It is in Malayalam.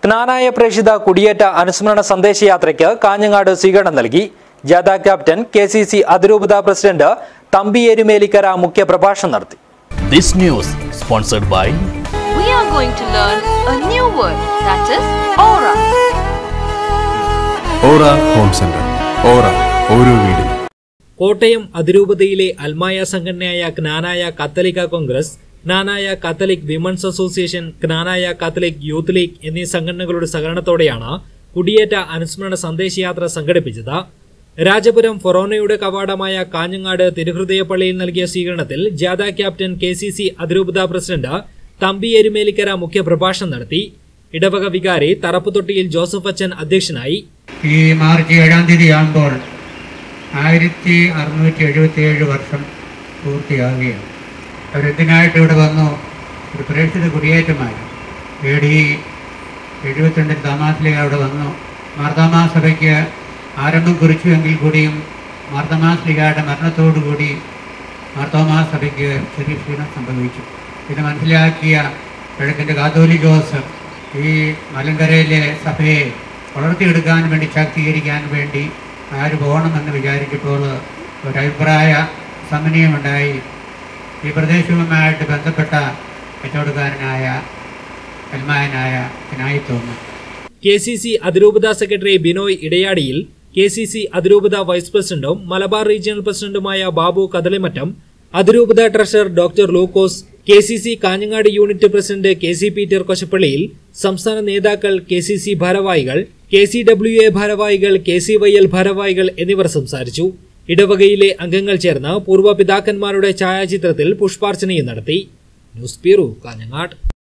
ജ്ഞാനായ പ്രേക്ഷിത കുടിയേറ്റ അനുസ്മരണ സന്ദേശയാത്രയ്ക്ക് കാഞ്ഞങ്ങാട് സ്വീകരണം നൽകി ജാഥ ക്യാപ്റ്റൻ കെ സി സി അതിരൂപത പ്രസിഡന്റ് തമ്പി എരുമേലിക്കര മുഖ്യപ്രഭാഷണം നടത്തി This news sponsored by we are going to learn a new word that is aura. Aura home centre aura ഓരോ വീടും കോട്ടയം അതിരൂപതയിലെ അൽമായ സംഘടനയായ Knanaya Catholic Congress Knanaya Catholic women's association Knanaya Catholic youth league എന്നീ സംഘടനകളുടെ സഹകരണത്തോടെയാണ് കുടിയേറ്റ അനുസ്മരണ സന്ദേശയാത്ര സംഘടിപ്പിച്ചത് രാജപുരം ഫൊറോനയുടെ കവാടമായ കാഞ്ഞങ്ങാട് തിരുഹൃദയ പള്ളിയിൽ നൽകിയ സ്വീകരണത്തിൽ ജാഥ ക്യാപ്റ്റൻ കെ സി സി അതിരൂപത പ്രസിഡന്റ് തമ്പി എരുമേലിക്കര മുഖ്യപ്രഭാഷണം നടത്തി ഇടവക വികാരി തറപ്പുതൊട്ടിയിൽ ജോസഫ് അച്ചൻ അധ്യക്ഷനായി ഈ മാർച്ച് ഏഴാം തീയതി ആകുമ്പോൾ ആയിരത്തി അറുന്നൂറ്റി എഴുപത്തി ഏഴ് വർഷം പൂർത്തിയാവുകയാണ് അവരെന്തിനായിട്ട് ഇവിടെ വന്നു ഒരു പ്രേക്ഷിത കുടിയേറ്റമായി എ ഡി എഴുപത്തിരണ്ടിൽ താമാസിലേക്ക് അവിടെ വന്നു മാർത്താമാ സഭയ്ക്ക് ആരംഭം കുറിച്ചുവെങ്കിൽ കൂടിയും മാർത്തമാസ്ലികയുടെ മരണത്തോടുകൂടി മാർത്തോമാ സഭയ്ക്ക് ചെറിയ ക്ഷീണം സംഭവിച്ചു ഇത് മനസ്സിലാക്കിയ കിഴക്കിൻ്റെ കാതോലികോസ് ഈ മലങ്കരയിലെ സഭയെ വളർത്തിയെടുക്കാൻ വേണ്ടി ശാക്തീകരിക്കാൻ വേണ്ടി ആര് പോകണമെന്ന് വിചാരിച്ചപ്പോൾ ഒരഭിപ്രായ സമന്വയമുണ്ടായി ഈ പ്രദേശവുമായിട്ട് ബന്ധപ്പെട്ട കച്ചവടക്കാരനായ കൽമായനായ പിനായി തോന്നുന്നു കെ സി സി അതിരൂപത സെക്രട്ടറി ബിനോയ് ഇടയാടിയിൽ കെ സി സി അതിരൂപത വൈസ് പ്രസിഡന്റും മലബാർ റീജിയണൽ പ്രസിഡന്റുമായ ബാബു കദളിമറ്റം അതിരൂപത treasurer doctor Lukose K C C Kanhangad unit president K C Peter കൊശപ്പള്ളിയിൽ സംസ്ഥാന നേതാക്കൾ കെ സി സി ഭാരവാഹികൾ കെ സി ഡബ്ല്യു എ ഭാരവാഹികൾ കെ സി വൈ എൽ ഭാരവാഹികൾ എന്നിവർ സംസാരിച്ചു ഇടവകയിലെ അംഗങ്ങൾ ചേർന്ന് പൂർവ്വ പിതാക്കന്മാരുടെ ഛായാചിത്രത്തിൽ പുഷ്പാർച്ചനയും നടത്തി ന്യൂസ് ബ്യൂറോ കാഞ്ഞങ്ങാട്